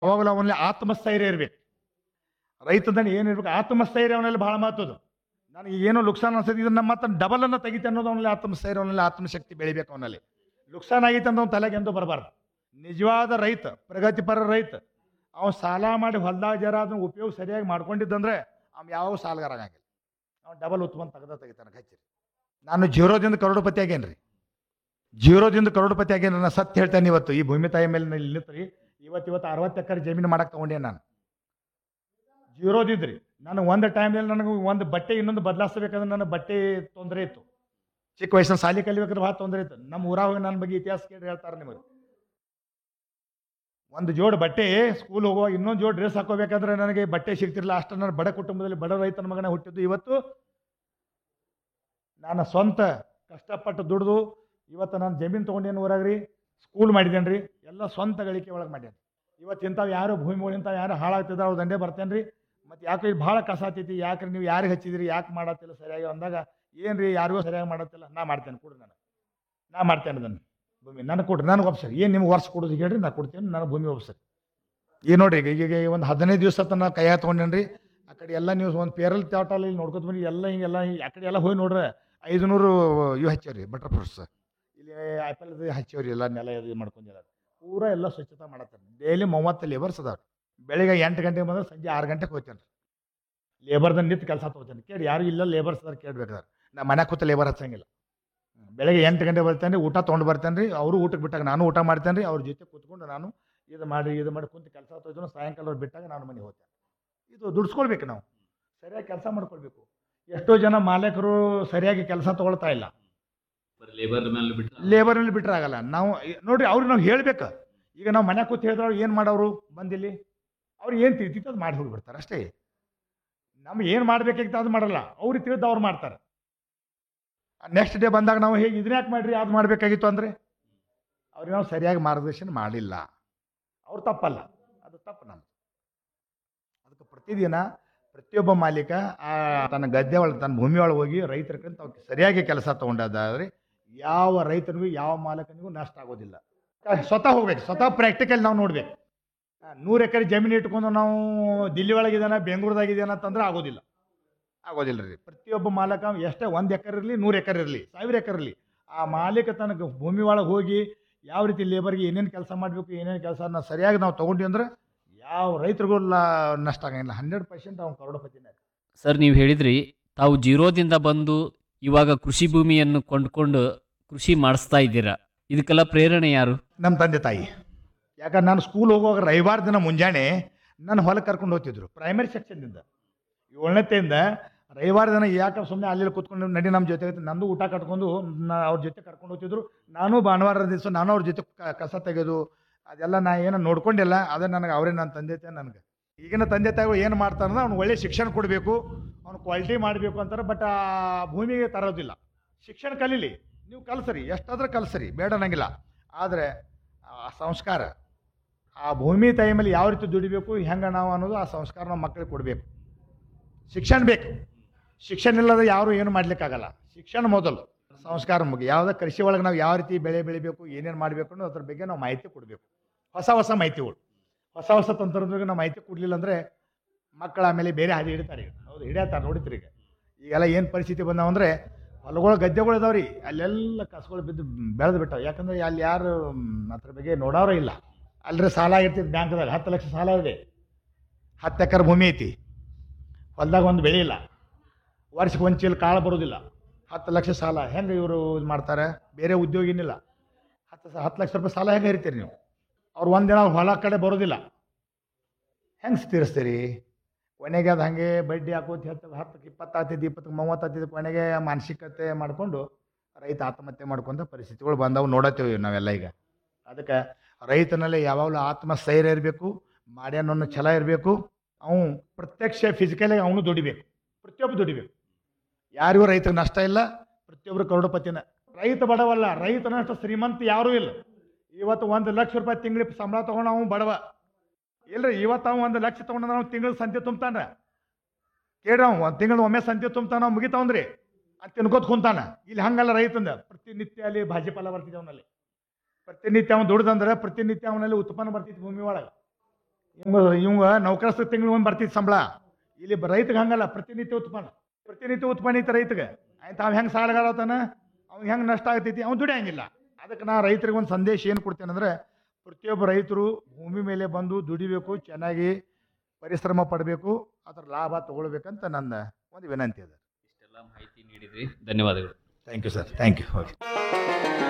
ಅವಾಗಲೂ ಅವನಲ್ಲಿ ಆತ್ಮಸ್ಥೈರ್ಯ ಇರ್ಬೇಕು ರೈತದಲ್ಲಿ ಏನಿರ್ಬೇಕು ಆತ್ಮಸ್ಥೈರ್ಯ ಅವನಲ್ಲಿ ಬಹಳ ಮಹತ್ವದು ನನಗೆ ಏನೋ ಲುಕ್ಸಾನ್ ಅನ್ಸುತ್ತೆ ಇದನ್ನ ಮತ್ತೆ ಡಬಲ್ ಅನ್ನ ತೆಗಿತೆ ಅನ್ನೋದು ಅವನಲ್ಲಿ ಆತ್ಮಸ್ಥೈರ್ಯ ಅವನಲ್ಲಿ ಆತ್ಮಶಕ್ತಿ ಬೆಳಿಬೇಕು ಅವನಲ್ಲಿ ಲುಕ್ಸಾನ್ ಆಗೈತೆ ಅಂತ ಅವ್ನು ತಲೆಗೆ ಎಂದು ಬರಬಾರ್ದು ನಿಜವಾದ ರೈತ ಪ್ರಗತಿಪರ ರೈತ ಅವ್ನು ಸಾಲ ಮಾಡಿ ಹೊಲ್ದಾಗ ಜರ ಅದನ್ನ ಉಪಯೋಗ ಸರಿಯಾಗಿ ಮಾಡ್ಕೊಂಡಿದ್ದಂದ್ರೆ ಅವ್ನು ಯಾವ ಸಾಲಗಾರ ಆಗಂಗಿಲ್ಲ ಅವ್ನು ಡಬಲ್ ಉತ್ಪನ್ನ ತೆಗೆದ ತೆಗಿತಾನೆ ಹಚ್ಚಿರಿ ನಾನು ಜೀರೋದಿಂದ ಕರೋಡಪತಿ ಆಗೇನ್ರಿ ಜೀರೋದಿಂದ ಕರೋಡಪತಿ ಆಗೇನ್ರಿ ನಾನು ಸತ್ಯ ಹೇಳ್ತೇನೆ ಇವತ್ತು ಈ ಭೂಮಿ ತಾಯಿ ಮೇಲೆ ಇಲ್ಲಿ ನಿಂತ್ರಿ ಇವತ್ತು ಇವತ್ತು ಅರವತ್ತು ಎಕರೆ ಜಮೀನು ಮಾಡಕ್ಕೆ ತಗೊಂಡೆ ನಾನು ಜೀರೋದಿದ್ರಿ ನಾನು ಒಂದು ಟೈಮ್ನಲ್ಲಿ ನನಗೆ ಒಂದು ಬಟ್ಟೆ ಇನ್ನೊಂದು ಬದಲಾಯಿಸ್ಬೇಕಂದ್ರೆ ನನ್ನ ಬಟ್ಟೆ ತೊಂದರೆ ಇತ್ತು ಚಿಕ್ಕ ವಯಸ್ಸಿನ ಸಾಲಿ ಕಲಿಬೇಕಾದ್ರೆ ಭಾಳ ತೊಂದರೆ ಇತ್ತು ನಮ್ಮ ಊರಾಗ ಹೋಗಿ ನನ್ನ ಬಗ್ಗೆ ಇತಿಹಾಸ ಕೇಳಿ ಹೇಳ್ತಾರೆ ನಿಮಗೆ ಒಂದು ಜೋಡ್ ಬಟ್ಟೆ ಸ್ಕೂಲ್ ಹೋಗುವಾಗ ಇನ್ನೊಂದು ಜೋಡ್ ಡ್ರೆಸ್ ಹಾಕೋಬೇಕಾದ್ರೆ ನನಗೆ ಬಟ್ಟೆ ಸಿಗ್ತಿರ್ಲಿಲ್ಲ ಅಷ್ಟು ನನ್ನ ಬಡ ಕುಟುಂಬದಲ್ಲಿ ಬಡ ರೈತನ ಮಗನ ಹುಟ್ಟಿದ್ದು ಇವತ್ತು ನಾನು ಸ್ವಂತ ಕಷ್ಟಪಟ್ಟು ದುಡಿದು ಇವತ್ತು ನಾನು ಜಮೀನು ತೊಗೊಂಡೇನು ಊರಾಗ್ರಿ ಸ್ಕೂಲ್ ಮಾಡಿದ್ದೇನೆ ರೀ ಎಲ್ಲ ಸ್ವಂತ ಗಳಿಕೆ ಒಳಗೆ ಮಾಡ್ಯಾನ ಇವತ್ತು ಇಂಥವು ಯಾರು ಭೂಮಿ ಇಂಥವು ಯಾರು ಹಾಳಾಗ್ತಿದ್ರೆ ಅವ್ರು ದಂಡೆ ಬರ್ತೇನೆ ರೀ ಮತ್ತು ಯಾಕೆ ಇದು ಭಾಳ ಕಸ ಆತೈತಿ ಯಾಕೆ ನೀವು ಯಾರಿಗೆ ಹಚ್ಚಿದ್ರಿ ಯಾಕೆ ಮಾಡತ್ತಿಲ್ಲ ಸರಿಯಾಗಿ ಅಂದಾಗ ಏನು ರೀ ಯಾರಿಗೂ ಸರಿಯಾಗಿ ಮಾಡತ್ತಿಲ್ಲ ನಾ ಮಾಡ್ತೇನೆ ಕೊಡ್ರಿ ನಾನು ನಾ ಮಾಡ್ತೇನೆ ಅದನ್ನು ಭೂಮಿ ನನಗೆ ಕೊಡ್ರಿ ನನಗೆ ಒಪ್ಸರಿ ಏನು ನಿಮ್ಗೆ ವರ್ಷ ಕೊಡೋದು ಹೇಳ್ರಿ ನಾ ಕೊಡ್ತೀನಿ ನಾನು ಭೂಮಿ ಒಪ್ಸರಿ ಈಗ ನೋಡ್ರಿ ಈಗ ಈಗ ಒಂದು ಹದಿನೈದು ದಿವಸ ತನ ಕೈಯಾಗ ತೊಗೊಂಡೇನಿ ರೀ ಆ ಕಡೆ ಎಲ್ಲ ನೀವು ಒಂದು ಪೇರಲ್ ತೋಟಲ್ಲಿ ಇಲ್ಲಿ ನೋಡ್ಕೊತ ಬನ್ನಿ ಎಲ್ಲ ಹಿಂಗೆಲ್ಲ ಆ ಕಡೆ ಎಲ್ಲ ಹೋಗಿ ನೋಡ್ರೆ ಐದುನೂರು ಇವು ಹಚ್ಚಾವ್ರಿ ಬಟರ್ ಫ್ರೂಟ್ಸ್ ಇಲ್ಲಿ ಆ್ಯಪಲ್ ಹಚ್ಚಾವ್ರಿ ಎಲ್ಲ ನೆಲ ಇದು ಮಾಡ್ಕೊಂಡಿಲ್ಲ ಪೂರ ಎಲ್ಲ ಸ್ವಚ್ಛತೆ ಮಾಡತ್ತಾರೆ ಡೈಲಿ ಮೂವತ್ತು ಲೇಬರ್ಸ್ ಅದಾವ್ರಿ ಬೆಳಿಗ್ಗೆ ಎಂಟು ಗಂಟೆಗೆ ಬಂದ್ರೆ ಸಂಜೆ ಆರು ಗಂಟೆಗೆ ಹೋಗ್ತೇನೆ ಲೇಬರ್ದ ನಿಂತು ಕೆಲಸ ತೊಗೋತೇನೆ ಕೇಳಿ ಯಾರು ಇಲ್ಲ ಲೇಬರ್ಸ್ ಅದಾರ ಕೇಳ್ಬೇಕಾದ್ರೆ ನಾ ಮನೆ ಕೂತ ಲೇಬರ್ ಹಚ್ಚಂಗಿಲ್ಲ ಹ್ಮ್. ಬೆಳಗ್ಗೆ ಎಂಟು ಗಂಟೆ ಬರ್ತೇನೆ ರೀ ಊಟ ತೊಗೊಂಡು ಬರ್ತೇನೆ ರೀ ಅವರು ಊಟಕ್ಕೆ ಬಿಟ್ಟಾಗ ನಾನು ಊಟ ಮಾಡ್ತೇನೆ ರೀ ಅವ್ರ ಜೊತೆ ಕೂತ್ಕೊಂಡು ನಾನು ಇದು ಮಾಡಿ ಇದು ಮಾಡಿ ಕುಂತು ಕೆಲಸ ತೊಗೊಂಡು ಸಾಯಂಕಾಲ ಅವ್ರು ಬಿಟ್ಟಾಗ ನಾನು ಮನೆಗೆ ಹೋಗ್ತೇನೆ ಇದು ದುಡ್ಸ್ಕೊಳ್ಬೇಕು ನಾವು ಸರಿಯಾಗಿ ಕೆಲಸ ಮಾಡ್ಕೊಳ್ಬೇಕು ಎಷ್ಟೋ ಜನ ಮಾಲೀಕರು ಸರಿಯಾಗಿ ಕೆಲಸ ತಗೊಳ್ತಾ ಇಲ್ಲ ಬರೀ ಲೇಬರ್ ಮೇಲೆ ಬಿಟ್ಟು ಲೇಬರ್ನಲ್ಲಿ ಬಿಟ್ರೆ ಆಗಲ್ಲ ನಾವು ನೋಡ್ರಿ ಅವ್ರಿಗೆ ನಾವು ಹೇಳ್ಬೇಕು ಈಗ ನಾವು ಮನೆ ಕೂತ್ ಹೇಳಿದ್ರೆ ಏನು ಮಾಡೋರು ಬಂದಿಲ್ಲಿ ಅವ್ರು ಏನು ತಿಳಿತಿತ್ತು ಅದು ಮಾಡಿ ಹೋಗಿಬಿಡ್ತಾರೆ ಅಷ್ಟೇ ನಮ್ಗೆ ಏನು ಮಾಡ್ಬೇಕಾಗಿತ್ತು ಅದು ಮಾಡಲ್ಲ ಅವ್ರಿಗೆ ತಿಳಿದು ಅವ್ರು ಮಾಡ್ತಾರೆ ನೆಕ್ಸ್ಟ್ ಡೇ ಬಂದಾಗ ನಾವು ಹೇಗೆ ಇದನ್ನ ಯಾಕೆ ಮಾಡ್ರಿ ಅದು ಮಾಡಬೇಕಾಗಿತ್ತು ಅಂದರೆ ಅವ್ರಿಗೆ ನಾವು ಸರಿಯಾಗಿ ಮಾರ್ಗದರ್ಶನ ಮಾಡಿಲ್ಲ ಅವ್ರು ತಪ್ಪಲ್ಲ ಅದು ತಪ್ಪು ನಮ್ದು ಅದಕ್ಕೆ ಪ್ರತಿದಿನ ಪ್ರತಿಯೊಬ್ಬ ಮಾಲೀಕ ಆ ತನ್ನ ಗದ್ದೆ ಒಳಗೆ ತನ್ನ ಭೂಮಿ ಒಳಗೆ ಹೋಗಿ ರೈತರ ಕಡೆ ತಾವು ಸರಿಯಾಗಿ ಕೆಲಸ ತೊಗೊಂಡಾದ್ರೆ ಯಾವ ರೈತನಿಗೂ ಯಾವ ಮಾಲಕನಿಗೂ ನಷ್ಟ ಆಗೋದಿಲ್ಲ ಕ- ಸ್ವತಃ ಹೋಗ್ಬೇಕು ಸ್ವತಃ ಪ್ರಾಕ್ಟಿಕಲ್ ನಾವು ನೋಡ್ಬೇಕು ನೂರು ಎಕರೆ ಜಮೀನು ಇಟ್ಕೊಂಡು ನಾವು ದಿಲ್ಲಿ ಒಳಗಿದಾನ ಬೆಂಗಳೂರದಾಗಿದ್ದಾನ ಅಂತಂದ್ರೆ ಆಗೋದಿಲ್ಲ ಆಗೋದಿಲ್ಲ ರೀ ಪ್ರತಿಯೊಬ್ಬ ಮಾಲಕ ಎಷ್ಟೇ ಒಂದು ಎಕರೆ ಇರಲಿ ನೂರು ಎಕರೆ ಇರಲಿ ಸಾವಿರ ಎಕರೆ ಇರಲಿ ಆ ಮಾಲೀಕ ತನಗೆ ಭೂಮಿ ಒಳಗೆ ಹೋಗಿ ಯಾವ ರೀತಿ ಲೇಬರ್ಗೆ ಏನೇನು ಕೆಲಸ ಮಾಡಬೇಕು ಏನೇನು ಕೆಲಸ ಸರಿಯಾಗಿ ನಾವು ತೊಗೊಂಡ್ವಿ ಅಂದ್ರೆ ಯಾವ ರೈತರಿಗೂ ಲಾ- ನಷ್ಟ ಆಗಂಗಿಲ್ಲ ಹಂಡ್ರೆಡ್ ಪರ್ಸೆಂಟ್ ಅವ್ನು ಕರೋಡಪತಿನೇ ಸರ್ ನೀವು ಹೇಳಿದ್ರಿ ತಾವು ಜೀರೋದಿಂದ ಬಂದು ಇವಾಗ ಕೃಷಿ ಭೂಮಿಯನ್ನು ಕೊಂಡ್ಕೊಂಡು ಕೃಷಿ ಮಾಡಿಸ್ತಾ ಇದ್ದೀರಾ ಇದಕ್ಕೆಲ್ಲ ಪ್ರೇರಣೆ ಯಾರು ನಮ್ಮ ತಂದೆ ತಾಯಿ ಯಾಕಂದ್ರೆ ನಾನು ಸ್ಕೂಲ್ ಹೋಗುವಾಗ ರವಿವಾರ ದಿನ ಮುಂಜಾನೆ ನನ್ನ ಹೊಲಕ್ಕೆ ಕರ್ಕೊಂಡು ಹೋಗ್ತಿದ್ರು ಪ್ರೈಮರಿ ಸೆಕ್ಷನ್ದಿಂದ ಏಳನೇತೆಯಿಂದ ರವಿವಾರ ದಿನ ಯಾಕೆ ಸುಮ್ಮನೆ ಅಲ್ಲಿ ಕೂತ್ಕೊಂಡು ನಡಿ ನಮ್ಮ ಜೊತೆ ನಂದು ಊಟ ಕಟ್ಕೊಂಡು ನಾ ಅವ್ರ ಜೊತೆ ಕರ್ಕೊಂಡು ಹೋಗ್ತಿದ್ರು ನಾನು ಭಾನುವಾರ ದಿವಸ ನಾನು ಅವ್ರ ಜೊತೆ ಕ- ಕಸ ತೆಗೆದು ಅದೆಲ್ಲ ನಾ ಏನೋ ನೋಡ್ಕೊಂಡಿಲ್ಲ ಅದೇ ನನಗೆ ಅವರೇ ನನ್ನ ತಂದೆ ತಾಯಿ ನನಗೆ ಈಗಿನ ತಂದೆ ತಾಯಿಗಳು ಏನು ಮಾಡ್ತಾರಂದ್ರೆ ಅವ್ನು ಒಳ್ಳೆ ಶಿಕ್ಷಣ ಕೊಡಬೇಕು ಅವ್ನು ಕ್ವಾಲಿಟಿ ಮಾಡಬೇಕು ಅಂತಾರೆ ಬಟ್ ಆ ಭೂಮಿಗೆ ತರೋದಿಲ್ಲ ಶಿಕ್ಷಣ ಕಲೀಲಿ ನೀವು ಕಲ್ಸರಿ ಎಷ್ಟಾದ್ರೂ ಕಲ್ಸರಿ ಬೇಡ ಅನ್ನಂಗಿಲ್ಲ ಆದರೆ ಆ ಸಂಸ್ಕಾರ ಆ ಭೂಮಿ ತಾಯಿ ಮೇಲೆ ಯಾವ ರೀತಿ ದುಡಿಬೇಕು ಹೆಂಗೆ ನಾವು ಅನ್ನೋದು ಆ ಸಂಸ್ಕಾರ ನಮ್ಮ ಮಕ್ಕಳಿಗೆ ಕೊಡಬೇಕು ಶಿಕ್ಷಣ ಬೇಕು ಶಿಕ್ಷಣ ಇಲ್ಲದೆ ಯಾರು ಏನು ಮಾಡ್ಲಿಕ್ಕಾಗಲ್ಲ ಶಿಕ್ಷಣ ಮೊದಲು ಸಂಸ್ಕಾರ ಮುಗಿ ಯಾವುದೇ ಕೃಷಿ ಒಳಗೆ ನಾವು ಯಾವ ರೀತಿ ಬೆಳೆ ಬೆಳಿಬೇಕು ಏನೇನು ಮಾಡಬೇಕು ಅನ್ನೋ ಅದ್ರ ಬಗ್ಗೆ ನಾವು ಮಾಹಿತಿ ಕೊಡಬೇಕು ಹೊಸ ಹೊಸ ಮಾಹಿತಿಗಳು ಹೊಸ ಹೊಸ ತಂತ್ರದ ಬಗ್ಗೆ ನಾವು ಮಾಹಿತಿ ಕೊಡಲಿಲ್ಲ ಅಂದರೆ ಮಕ್ಕಳ ಆಮೇಲೆ ಬೇರೆ ಹಾದಿ ಹಿಡಿತಾರೆ ಈಗ. ಹೌದು ಹಿಡಿಯತ್ತಾರೆ ನೋಡಿತ್ರಿ ಈಗ ಈಗೆಲ್ಲ ಏನು ಪರಿಸ್ಥಿತಿ ಬಂದಾವಂದ್ರೆ ಹೊಲಗಳು ಗದ್ದೆಗಳು ಇದಾವ್ರಿ ಅಲ್ಲೆಲ್ಲ ಕಸಗಳು ಬಿದ್ದು ಬೆಳೆದು ಬಿಟ್ಟಾವ ಯಾಕಂದ್ರೆ ಅಲ್ಲಿ ಯಾರು ಮ್, ಅದ್ರ ಬಗ್ಗೆ ನೋಡೋರೇ ಇಲ್ಲ ಅಲ್ರಿ ಸಾಲ ಇರ್ತಿತ್ತು ಬ್ಯಾಂಕ್ದಾಗ ಹತ್ತು ಲಕ್ಷ ಸಾಲ ಇದೆ ಹತ್ತು ಎಕರೆ ಭೂಮಿ ಐತಿ ಹೊಲ್ದಾಗ ಒಂದು ಬೆಳೆ ಇಲ್ಲ ವರ್ಷಕ್ಕೆ ಒಂದು ಚೀಲ ಕಾಳು ಬರೋದಿಲ್ಲ ಹತ್ತು ಲಕ್ಷ ಸಾಲ ಹೆಂಗೆ ಇವರು ಇದು ಮಾಡ್ತಾರೆ ಬೇರೆ ಉದ್ಯೋಗ ಏನಿಲ್ಲ ಹತ್ತು ಸ- ಹತ್ತು ಲಕ್ಷ ರೂಪಾಯಿ ಸಾಲ ಹೆಂಗೆ ಹರಿತೀರಿ ನೀವು ಅವ್ರು ಒಂದಿನ ಅವ್ರ ಹೊಲ ಕಡೆ ಬರೋದಿಲ್ಲ ಹೆಂಗೆ ತೀರಿಸ್ತೀರಿ ಕೊನೆಗೆ ಅದು ಹಾಗೆ ಬಡ್ಡಿ ಹಾಕೋದು ಹತ್ತು ಹತ್ತಕ್ಕೆ ಇಪ್ಪತ್ತು ಆಗ್ತಿದ್ದು ಇಪ್ಪತ್ತಕ್ಕೆ ಮೂವತ್ತು ಆಗ್ತಿದ್ದು ಕೊನೆಗೆ ಮಾನಸಿಕತೆ ಮಾಡಿಕೊಂಡು ರೈತ ಆತ್ಮಹತ್ಯೆ ಮಾಡ್ಕೊಂತ ಪರಿಸ್ಥಿತಿಗಳು ಬಂದವು ನೋಡತ್ತೀವಿ ನಾವೆಲ್ಲ ಈಗ ಅದಕ್ಕೆ ರೈತನಲ್ಲಿ ಯಾವಾಗಲೂ ಆತ್ಮಸ್ಥೈರ್ಯ ಇರಬೇಕು ಮಾಡ್ಯಾನೋ ಛಲ ಇರಬೇಕು ಅವನು ಪ್ರತ್ಯಕ್ಷ ಫಿಸಿಕಲಾಗಿ ಅವನು ದುಡಿಬೇಕು ಪ್ರತಿಯೊಬ್ಬ ದುಡಿಬೇಕು ಯಾರಿಗೂ ರೈತಗೆ ನಷ್ಟ ಇಲ್ಲ ಪ್ರತಿಯೊಬ್ಬರು ಕರೋಡಪತಿನ ರೈತ ಬಡವಲ್ಲ ರೈತನಷ್ಟು ಶ್ರೀಮಂತ ಯಾರೂ ಇಲ್ಲ ಇವತ್ತು ಒಂದು ಲಕ್ಷ ರೂಪಾಯಿ ತಿಂಗಳಿಗೆ ಸಂಬಳ ತೊಗೊಂಡು ಅವನು ಬಡವ ಇಲ್ರಿ ಇವತ್ತು ಅವ ಒಂದು ಲಕ್ಷ ತೊಗೊಂಡ್ರೆ ಅವ್ನು ತಿಂಗಳು ಸಂತೆ ತುಂಬ್ತಾನ ಕೇಳ್ರಿ ಅವ ಒಂದು ತಿಂಗಳು ಒಮ್ಮೆ ಸಂತೆ ತುಂಬ್ತಾನ ಅವ್ನು ಮುಗಿತಾವಂದ್ರಿ ಅದು ತಿನ್ಕೋತ ಕುಂತಾನ ಇಲ್ಲಿ ಹಂಗಲ್ಲ ರೈತಂದ ಪ್ರತಿನಿತ್ಯ ಅಲ್ಲಿ ಭಾಜಿ ಫಲ ಬರ್ತಿದ್ದೆ ಅವನಲ್ಲಿ ಪ್ರತಿನಿತ್ಯ ಅವ್ನು ದುಡ್ದಂದ್ರೆ ಪ್ರತಿನಿತ್ಯ ಅವನಲ್ಲಿ ಉತ್ಪನ್ನ ಬರ್ತಿತ್ತು ಭೂಮಿ ಒಳಗೆ ಇವಂಗ ಇವಂಗ ನೌಕರಸ್ಥ ತಿಂಗಳು ಒಂದು ಬರ್ತಿತ್ತು ಸಂಬಳ ಇಲ್ಲಿ ಬ- ರೈತಗೆ ಹಂಗಲ್ಲ ಪ್ರತಿನಿತ್ಯ ಉತ್ಪನ್ನ ಪ್ರತಿನಿತ್ಯ ಉತ್ಪನ್ನ ಐತೆ ರೈತಗೆ ಆಯ್ತು ಅವ್ ಹೆಂಗೆ ಸಾಲಗಾರತಾನ ಅವ್ನು ಹೆಂಗೆ ನಷ್ಟ ಆಗ್ತೈತಿ ಅವ್ನು ದುಡಿಯಂಗಿಲ್ಲ ಅದಕ್ಕೆ ನಾ ರೈತರಿಗೆ ಒಂದು ಸಂದೇಶ ಏನು ಕೊಡ್ತೇನೆ ಅಂದರೆ ಪ್ರತಿಯೊಬ್ಬ ರೈತರು ಭೂಮಿ ಮೇಲೆ ಬಂದು ದುಡಿಬೇಕು ಚೆನ್ನಾಗಿ ಪರಿಶ್ರಮ ಪಡಬೇಕು ಅದರ ಲಾಭ ತಗೊಳ್ಬೇಕಂತ ನನ್ನ ಒಂದು ವಿನಂತಿ ಅದ ಇಷ್ಟೆಲ್ಲ ಮಾಹಿತಿ ನೀಡಿದ್ರಿ ಧನ್ಯವಾದಗಳು thank you sir thank you okay